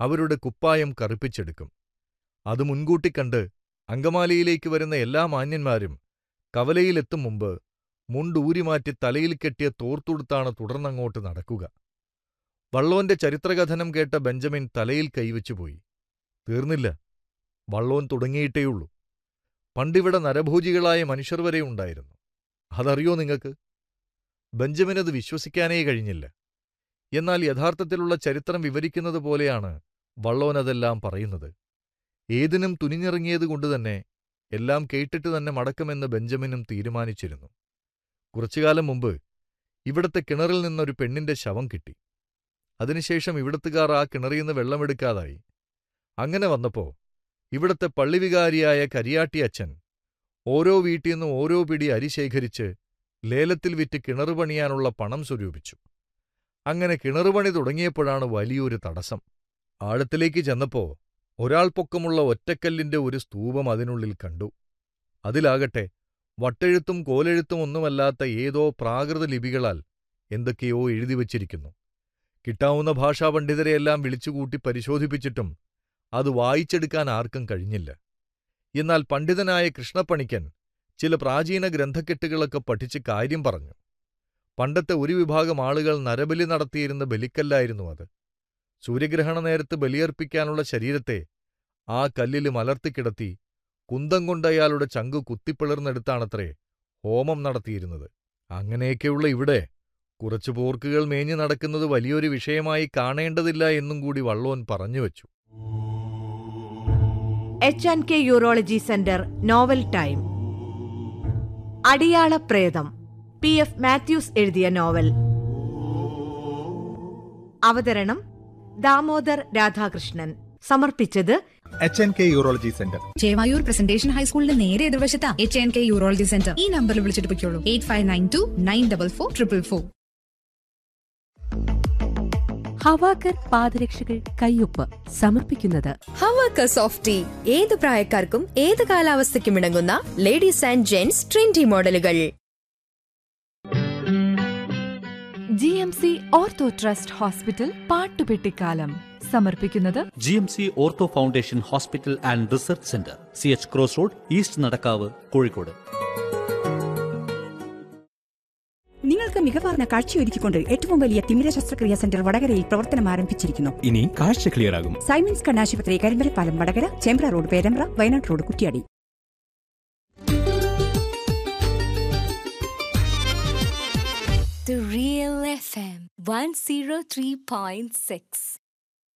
അവരുടെ കുപ്പായം കറുപ്പിച്ചെടുക്കും അത് മുൻകൂട്ടി കണ്ട് അങ്കമാലിയിലേക്ക് വരുന്ന എല്ലാ മാന്യന്മാരും കവലയിലെത്തും മുമ്പ് മുണ്ടൂരിമാറ്റി തലയിൽ കെട്ടിയ തോർത്തുടുത്താണ് തുടർന്നങ്ങോട്ട് നടക്കുക വള്ളോന്റെ ചരിത്രകഥനം കേട്ട ബെഞ്ചമിൻ തലയിൽ കൈവച്ചുപോയി തീർന്നില്ല വള്ളോൻ തുടങ്ങിയിട്ടേയുള്ളൂ പണ്ടിവിടെ നരഭോജികളായ മനുഷ്യർ വരെ ഉണ്ടായിരുന്നു അതറിയോ നിങ്ങൾക്ക് ബെഞ്ചമിനത് വിശ്വസിക്കാനേ കഴിഞ്ഞില്ല എന്നാൽ യഥാർത്ഥത്തിലുള്ള ചരിത്രം വിവരിക്കുന്നത് പോലെയാണ് വള്ളോനതെല്ലാം പറയുന്നത് ഏതിനും തുനിഞ്ഞിറങ്ങിയതുകൊണ്ടുതന്നെ എല്ലാം കേട്ടിട്ട് തന്നെ മടക്കുമെന്ന് ബെഞ്ചമിനും തീരുമാനിച്ചിരുന്നു കുറച്ചുകാലം മുമ്പ് ഇവിടത്തെ കിണറിൽ നിന്നൊരു പെണ്ണിന്റെ ശവം കിട്ടി അതിനുശേഷം ഇവിടത്തുകാർ ആ കിണറിന്ന് വെള്ളമെടുക്കാതായി അങ്ങനെ വന്നപ്പോ ഇവിടത്തെ പള്ളിവികാരിയായ കരിയാട്ടി അച്ഛൻ ഓരോ വീട്ടിൽ ഓരോ പിടി അരി ശേഖരിച്ച് ലേലത്തിൽ വിറ്റ് കിണറ് പണിയാനുള്ള പണം സ്വരൂപിച്ചു അങ്ങനെ കിണറുപണി തുടങ്ങിയപ്പോഴാണ് വലിയൊരു തടസ്സം ആഴത്തിലേക്ക് ചെന്നപ്പോ ഒരാൾ പൊക്കമുള്ള ഒറ്റക്കല്ലിന്റെ ഒരു സ്തൂപം അതിനുള്ളിൽ കണ്ടു അതിലാകട്ടെ വട്ടെഴുത്തും കോലെഴുത്തും ഒന്നുമല്ലാത്ത ഏതോ പ്രാകൃത ലിപികളാൽ എന്തൊക്കെയോ എഴുതിവച്ചിരിക്കുന്നു കിട്ടാവുന്ന ഭാഷാപണ്ഡിതരെയെല്ലാം വിളിച്ചുകൂട്ടി പരിശോധിപ്പിച്ചിട്ടും അത് വായിച്ചെടുക്കാൻ ആർക്കും കഴിഞ്ഞില്ല എന്നാൽ പണ്ഡിതനായ കൃഷ്ണപ്പണിക്കൻ ചില പ്രാചീന ഗ്രന്ഥക്കെട്ടുകളൊക്കെ പഠിച്ച് കാര്യം പറഞ്ഞു പണ്ടത്തെ ഒരു വിഭാഗം ആളുകൾ നരബലി നടത്തിയിരുന്ന ബലിക്കല്ലായിരുന്നു അത് സൂര്യഗ്രഹണ നേരത്ത് ബലിയർപ്പിക്കാനുള്ള ശരീരത്തെ ആ കല്ലിൽ മലർത്തിക്കിടത്തി കുന്തം കൊണ്ടയാളുടെ ചങ്കു കുത്തിപ്പിളർന്നെടുത്താണത്രേ ഹോമം നടത്തിയിരുന്നത് അങ്ങനെയൊക്കെയുള്ള ഇവിടെ കുറച്ചു പോർക്കുകൾ മേഞ്ഞു നടക്കുന്നത് വലിയൊരു വിഷയമായി കാണേണ്ടതില്ല എന്നും കൂടി വള്ളോൻ പറഞ്ഞുവച്ചു H and K urology center novel time അടിയാള പ്രേതം പി എഫ് മാത്യൂസ് എഴുതിയ നോവൽ അവതരണം ദാമോദർ രാധാകൃഷ്ണൻ സമർപ്പിച്ചത് H N K urology center Chevayur presentation ഹൈസ്കൂളിന്റെ നേരെ എതിർവശത്താ H N K urology center ഈ നമ്പറിൽ വിളിച്ചിട്ട് പൊയ്ക്കോളൂ eight five nine two nine double four triple four ഹവാക്കർ പാദരക്ഷകൾ കയ്യൊപ്പ് സമർപ്പിക്കുന്നത് ഹവാക്ക സോഫ്റ്റ് ടീ ഏത് പ്രായക്കാർക്കും ഏത് കാലാവസ്ഥയ്ക്കും ഇണങ്ങുന്ന ലേഡീസ് ആൻഡ് ജെന്റ്സ് ട്രെൻഡി മോഡലുകൾ G M C ortho trust hospital പാട്ടുപെട്ടിക്കാലം സമർപ്പിക്കുന്നത് G M C ortho foundation hospital and research center C H cross road east Nadakkavu Kozhikode നിങ്ങൾക്ക് മികവാർന്ന കാഴ്ചയൊരുക്കിക്കൊണ്ട് ഏറ്റവും വലിയ തിമിര ശസ്ത്രക്രിയാ സെന്റർ വടകരയിൽ പ്രവർത്തനം ആരംഭിച്ചിരിക്കുന്നു ഇനി കാഴ്ച ക്ലിയർ ആകും സൈമൻസ് കണ്ണാശുപത്രി Karimbalappalam Vadakara Chembra road Perambra Wayanad road Kuttiadi The Real FM 103.6